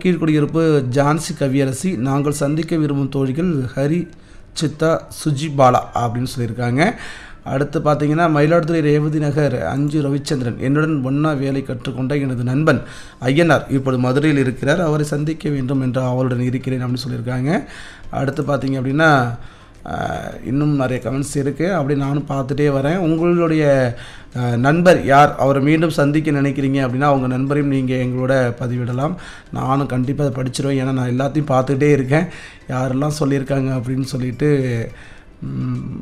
கீழ்குடியிருப்பு ஜான்சி கவியரசி நாங்கள் சந்திக்க விரும்பும் தோழிகள் ஹரி சித்தா சுஜி பாலா அப்படின்னு சொல்லியிருக்காங்க அடுத்து பார்த்தீங்கன்னா மயிலாடுதுறை ரேவதி நகர் அஞ்சு ரவிச்சந்திரன் என்னுடன் ஒன்றா வேலை கற்றுக்கொண்ட எனது நண்பன் ஐயனார் இப்பொழுது மதுரையில் இருக்கிறார் அவரை சந்திக்க வேண்டும் என்று அவருடன் இருக்கிறேன் அப்படின்னு சொல்லியிருக்காங்க அடுத்து பார்த்தீங்க அப்படின்னா ஆஹ், இன்னும் நிறைய கமெண்ட்ஸ் இருக்குது அப்படி நானும் பார்த்துட்டே வரேன் உங்களுடைய ஆஹ், நண்பர் யார் அவரை மீண்டும் சந்திக்க நினைக்கிறீங்க அப்படின்னா அவங்க நண்பரையும் நீங்கள் எங்களோட பதிவிடலாம் நானும் கண்டிப்பாக அதை படிச்சிருவேன் ஏன்னா நான் எல்லாத்தையும் பார்த்துட்டே இருக்கேன் யாரெல்லாம் சொல்லியிருக்காங்க அப்படின்னு சொல்லிட்டு ம்,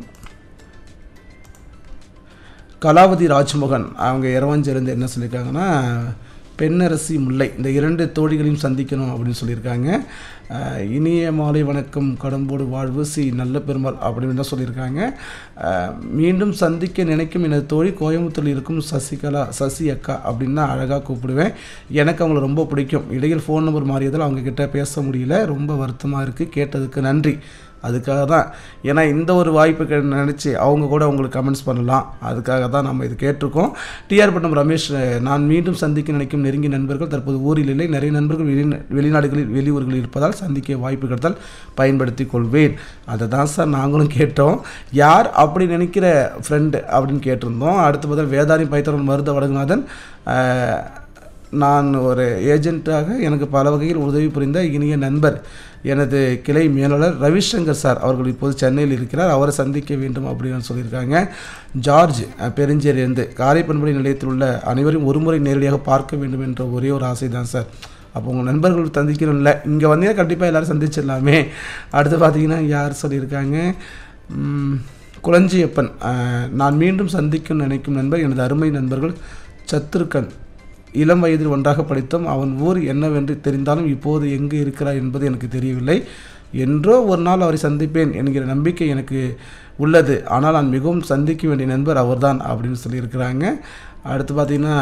கலாவதி ராஜ்மோகன் அவங்க இரவஞ்சிலிருந்து என்ன சொல்லியிருக்காங்கன்னா பெண்ணரசி முல்லை இந்த இரண்டு தோழிகளையும் சந்திக்கணும் அப்படின்னு சொல்லியிருக்காங்க அஹ், இனிய மாலை வணக்கம் கடம்போடு வாழ்வு சி நல்ல பெருமாள் அப்படின்னு தான் சொல்லியிருக்காங்க அஹ், மீண்டும் சந்திக்க நினைக்கும் எனது தோழி கோயம்புத்தூரில் இருக்கும் சசிகலா சசி அக்கா அப்படின்னு தான் அழகாக கூப்பிடுவேன் எனக்கு அவங்கள ரொம்ப பிடிக்கும் இடையில் ஃபோன் நம்பர் மாறியதால் அவங்க கிட்ட பேச முடியல ரொம்ப வருத்தமாக இருக்குது கேட்டதுக்கு நன்றி அதுக்காக தான் ஏன்னா இந்த ஒரு வாய்ப்பு நினச்சி அவங்க கூட உங்களுக்கு கமெண்ட்ஸ் பண்ணலாம் அதுக்காக தான் நம்ம இது கேட்டிருக்கோம் டிஆர் பட்டம் ரமேஷ் அஹ், நான் மீண்டும் சந்திக்க நினைக்கும் நெருங்கிய நண்பர்கள் தற்போது ஊரில் இல்லை நிறைய நண்பர்கள் வெளி வெளிநாடுகளில் வெளியூர்களில் இருப்பதால் சந்திக்க வாய்ப்பு கிடைத்தால் பயன்படுத்தி கொள்வேன் அதை தான் சார் நாங்களும் கேட்டோம் யார் அப்படி நினைக்கிற ஃப்ரெண்டு அப்படின்னு கேட்டிருந்தோம் அடுத்து பார்த்தா வேதாரி பைத்தரன் மருத வடகுநாதன் அஹ், நான் ஒரு ஏஜென்ட்டாக எனக்கு பல வகையில் உதவி புரிந்த இனிய நண்பர் எனது கிளை மேலாளர் ரவிசங்கர் சார் அவர்கள் இப்போது சென்னையில் இருக்கிறார் அவரை சந்திக்க வேண்டும் அப்படின்னு சொல்லியிருக்காங்க ஜார்ஜ் அஹ், பெருஞ்சேரியிலிருந்து காரைப்பண்படி நிலையத்தில் உள்ள அனைவரையும் ஒருமுறை நேரடியாக பார்க்க வேண்டும் என்ற ஒரே ஒரு ஆசை தான் சார் அப்போ உங்கள் நண்பர்கள் சந்திக்கணும்ல இங்கே வந்தீங்கன்னா கண்டிப்பாக எல்லோரும் சந்திச்சிடலாமே அடுத்து பார்த்தீங்கன்னா யார் சொல்லியிருக்காங்க உம், குளஞ்சியப்பன் அஹ், நான் மீண்டும் சந்திக்கும் நினைக்கும் நண்பர் எனது அருமை நண்பர்கள் சத்ருக்கன் இளம் வயதில் ஒன்றாக படித்தோம் அவன் ஊர் என்னவென்று தெரிந்தாலும் இப்போது எங்கு இருக்கிறார் என்பது எனக்கு தெரியவில்லை என்றோ ஒரு நாள் அவரை சந்திப்பேன் என்கிற நம்பிக்கை எனக்கு உள்ளது ஆனால் நான் மிகவும் சந்திக்க வேண்டிய நண்பர் அவர்தான் அப்படின்னு சொல்லியிருக்கிறாங்க அடுத்து பார்த்தீங்கன்னா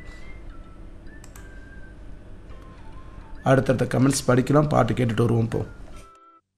அடுத்தடுத்த கமெண்ட்ஸ் படிக்கலாம் பாட்டு கேட்டுட்டு வருவோம் இப்போ